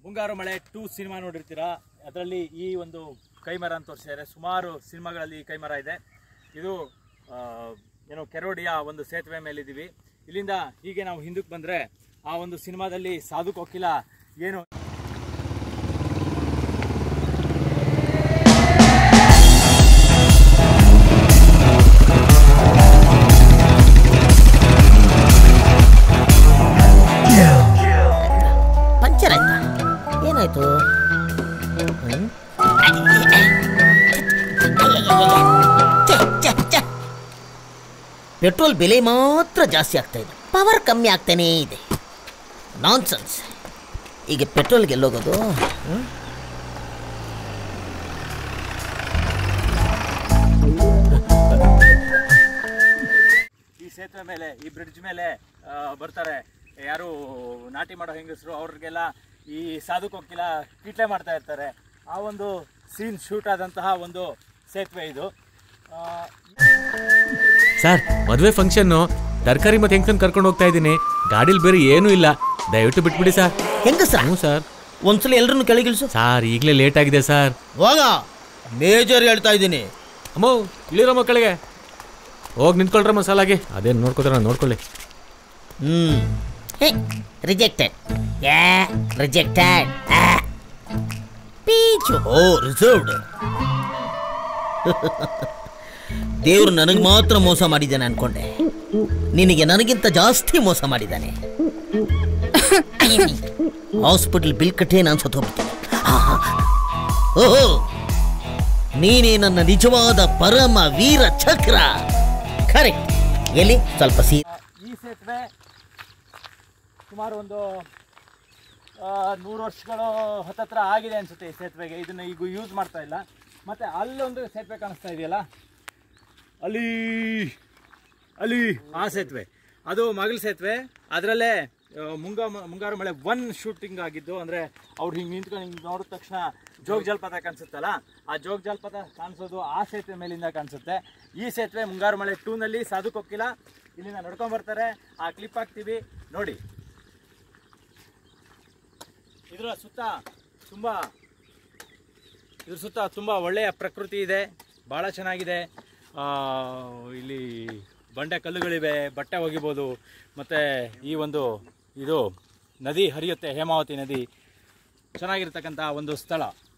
ಮುಂಗಾರು ಮಳೆ two cinema ನೋಡಿರ್ತೀರಾ ಅದರಲ್ಲಿ ಈ ಒಂದು ಕೈಮರ ಅಂತ ತೋರಿಸಿದ್ದಾರೆ ಸುಮಾರು ಸಿನಿಮಾಗಳಲ್ಲಿ ಈ ಕೈಮರ ಇದೆ ಇದು ಆ, ಏನು ಕೆರೋಡಿಯ ಒಂದು ಸೇತುವೆ ಮೇಲಿದ್ದೀವಿ ಇಲ್ಲಿಂದ ಹೀಗೆ ನಾವು ಹಿಂದಕ್ಕೆ ಬಂದರೆ ಆ ಒಂದು ಸಿನಿಮಾದಲ್ಲಿ ಸಾಧು ಕೋಕಿಲ ಏನು ಪಂಚರ್ ಆಯ್ತಾ ಏನಾಯ್ತು ಹ್ಮ್? ಛೆ, ಛೆ, ಛೆ. ಪೆಟ್ರೋಲ್ ಬೆಲೆ ಮಾತ್ರ ಜಾಸ್ತಿ ಆಗ್ತಾ ಇದೆ ಪವರ್ ಕಮ್ಮಿ ಆಗ್ತಾನೇ ಇದೆ ನಾನ್ಸೆನ್ಸ್ ಈಗ ಪೆಟ್ರೋಲ್ಗೆ ಎಲ್ಲೋಗೋದು ಹ್ಮ್? ಈ ಸೇತುವೆ ಮೇಲೆ ಈ ಬ್ರಿಡ್ಜ್ ಮೇಲೆ ಆ, ಬರ್ತಾರೆ ಯಾರು ನಾಟಿ ಮಾಡೋ ಹೆಂಗಸರು ಅವ್ರಿಗೆಲ್ಲ ಈ ಸಾಧು ಕೋಕಿಲ ಕಿಟ್ಲೆ ಮಾಡ್ತಾ ಇರ್ತಾರೆ ಆ ಒಂದು ಸೀನ್ ಶೂಟ್ ಆದಂತಹ ಒಂದು ಸೇತುವೆ ಇದು ಆ, ಸರ್ ಮದುವೆ ಫಂಕ್ಷನ್ನು ತರಕಾರಿ ಮತ್ತೆ ಹೆಂಗಸನ್ ಕರ್ಕೊಂಡು ಹೋಗ್ತಾ ಇದ್ದೀನಿ ಗಾಡಿಲಿ ಬೇರೆ ಏನೂ ಇಲ್ಲ ದಯವಿಟ್ಟು ಬಿಟ್ಬಿಡಿ ಸರ್ ಹೆಂಗಸ್ರ ಹ್ಞೂ ಸರ್ ಒಂದ್ಸಲ ಎಲ್ರನ್ನು ಕೆಳಗಿಳಿಸು ಸರ್ ಈಗಲೇ ಲೇಟ್ ಆಗಿದೆ ಸರ್ ಹೋಗ ಮೇಜರ್ ಹೇಳ್ತಾ ಇದ್ದೀನಿ ಅಮ್ಮ ಇಳಿರೋ ಮಕ್ಕಳಿಗೆ ಹೋಗಿ ನಿಂತ್ಕೊಳ್ರ ಮಸಾಲಾಗೆ ಅದೇನು ನೋಡ್ಕೋತಾರ ನೋಡ್ಕೊಳ್ಳಿ hmm rejected yeah rejected peach oh reserved ದೇವರು ನನಗೆ ಮಾತ್ರ ಮೋಸ ಮಾಡಿದ್ದಾನೆ ಅನ್ಕೊಂಡೆ ನಿನಗೆ ನನಗಿಂತ ಜಾಸ್ತಿ ಮೋಸ ಮಾಡಿದ್ದಾನೆ ಹಾಸ್ಪಿಟಲ್ ಬಿಲ್ ಕಟ್ಟೇ ನಾನು ಸತ್ತೋಗ್ಬಿಟ್ಟೆ ಓಹೋ ನೀನೇ ನನ್ನ ನಿಜವಾದ ಪರಮ ವೀರ ಚಕ್ರ ಕರೆಕ್ಟ್ ಎಲ್ಲಿ ಸ್ವಲ್ಪ ಸೀ ಈ ಸೇತುವೆ ಸುಮಾರು ಒಂದು ಆ, ನೂರು ವರ್ಷಗಳು ಹತ್ತತ್ರ ಆಗಿದೆ ಅನ್ಸುತ್ತೆ ಈ ಸೇತುವೆಗೆ ಇದನ್ನು ಈಗ ಯೂಸ್ ಮಾಡ್ತಾ ಇಲ್ಲ ಮತ್ತೆ ಅಲ್ಲೊಂದು ಸೇತುವೆ ಕಾಣಿಸ್ತಾ ಇದೆಯಲ್ಲ ಅಲ್ಲಿ ಅಲ್ಲಿ ಆ ಸೇತುವೆ ಅದು ಮಗಲ್ ಸೇತುವೆ ಅದರಲ್ಲೇ ಮುಂಗಾ ಮುಂಗಾರು ಮಳೆ ಒನ್ ಶೂಟಿಂಗ್ ಆಗಿದ್ದು ಅಂದರೆ ಅವ್ರು ಹಿಂಗೆ ನಿಂತ್ಕೊಂಡು ಹಿಂಗೆ ನೋಡಿದ ತಕ್ಷಣ ಜೋಗ ಜಲಪಾತ ಕಾಣಿಸುತ್ತಲ್ಲ ಆ ಜೋಗ ಜಲಪಾತ ಕಾಣಿಸೋದು ಆ ಸೇತುವೆ ಮೇಲಿಂದ ಕಾಣಿಸುತ್ತೆ ಈ ಸೇತುವೆ ಮುಂಗಾರು ಮಳೆ ಟೂನಲ್ಲಿ ಸಾಧು ಕೊಕ್ಕಿಲ್ಲ ಇಲ್ಲಿಂದ ನಡ್ಕೊಂಡ್ ಬರ್ತಾರೆ ಆ ಕ್ಲಿಪ್ ಹಾಕ್ತೀವಿ ನೋಡಿ ಇದರ ಸುತ್ತ ತುಂಬ ಇದ್ರ ಸುತ್ತ ತುಂಬ ಒಳ್ಳೆಯ ಪ್ರಕೃತಿ ಇದೆ ಭಾಳ ಚೆನ್ನಾಗಿದೆ ಆ, ಇಲ್ಲಿ ಬಂಡೆ ಕಲ್ಲುಗಳಿವೆ ಬಟ್ಟೆ ಒಗಿಬೋದು ಮತ್ತು ಈ ಒಂದು ಇದು ನದಿ ಹರಿಯುತ್ತೆ ಹೇಮಾವತಿ ನದಿ ಚೆನ್ನಾಗಿರ್ತಕ್ಕಂಥ ಒಂದು ಸ್ಥಳ